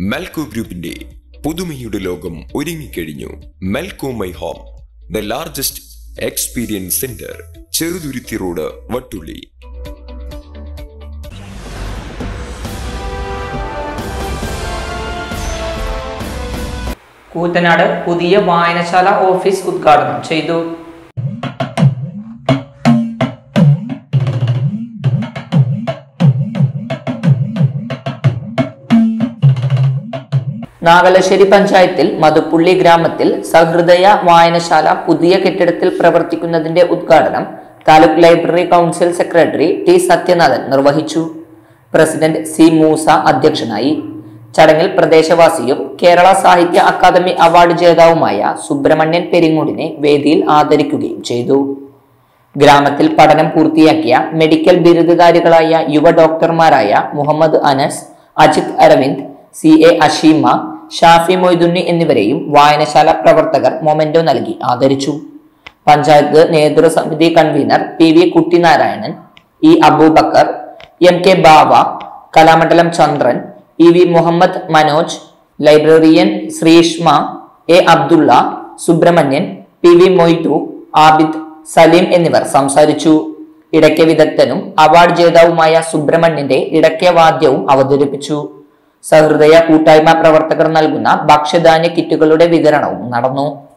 മെൽക്കോ ഗ്രൂപ്പിന്റെ പുതുമയുടെ ലോകം ഒരുങ്ങിക്കഴിഞ്ഞു മെൽക്കോ my home the largest experience centre Cheruthuruthy road Vattulli Koottanad പുതിയ വായനശാല ഓഫീസ് ഉദ്ഘാടനം ചെയ്തു നാഗലശ്ശേരി പഞ്ചായത്തിൽ മധുപ്പുള്ളി ഗ്രാമത്തിൽ സഹൃദയ വായനശാല പുതിയ കെട്ടിടത്തിൽ പ്രവർത്തിക്കുന്നതിന്റെ ഉദ്ഘാടനം taluk library council secretary T Sathyanathan നിർവഹിച്ചു പ്രസിഡന്റ് സി മൂസ അധ്യക്ഷനായി ചടങ്ങിൽ പ്രദേശവാസിയും കേരള സാഹിത്യ അക്കാദമി അവാർഡ് ജേതാവുമായ സുബ്രഹ്മണ്യൻ പെരിങ്ങോടിനെ വേദിയിൽ ആദരിക്കുകയും ചെയ്തു ഗ്രാമത്തിൽ പഠനം പൂർത്തിയാക്കിയ മെഡിക്കൽ ബിരുദധാരികളായ യുവ ഡോക്ടർമാരായ മുഹമ്മദ് അനസ് അജിത് അരവിന്ദ് സി എ അഷീമ ഷാഫി മൊയ്തുണ്ണി എന്നിവരെയും വായനശാല പ്രവർത്തകർ മൊമെന്റോ നൽകി ആദരിച്ചു പഞ്ചായത്ത് നേതൃസമിതി convener P V Kuttinarayanan E Aboobacker M K Bava Kalamandalam Chandran E V Muhammad Manoj librarian Sreeshma A Abdulla Subramanian P V Moidu Abid Saleem എന്നിവർ സംസാരിച്ചു ഇടയ്ക്ക വിദഗ്ധനും അവാർഡ് ജേതാവുമായ സുബ്രഹ്മണ്യന്റെ ഇടയ്ക്ക വാദ്യവും അവതരിപ്പിച്ചു സഹൃദയ കൂട്ടായ്മ പ്രവർത്തകർ നൽകുന്ന ഭക്ഷ്യധാന്യ കിറ്റുകളുടെ വിതരണവും നടന്നു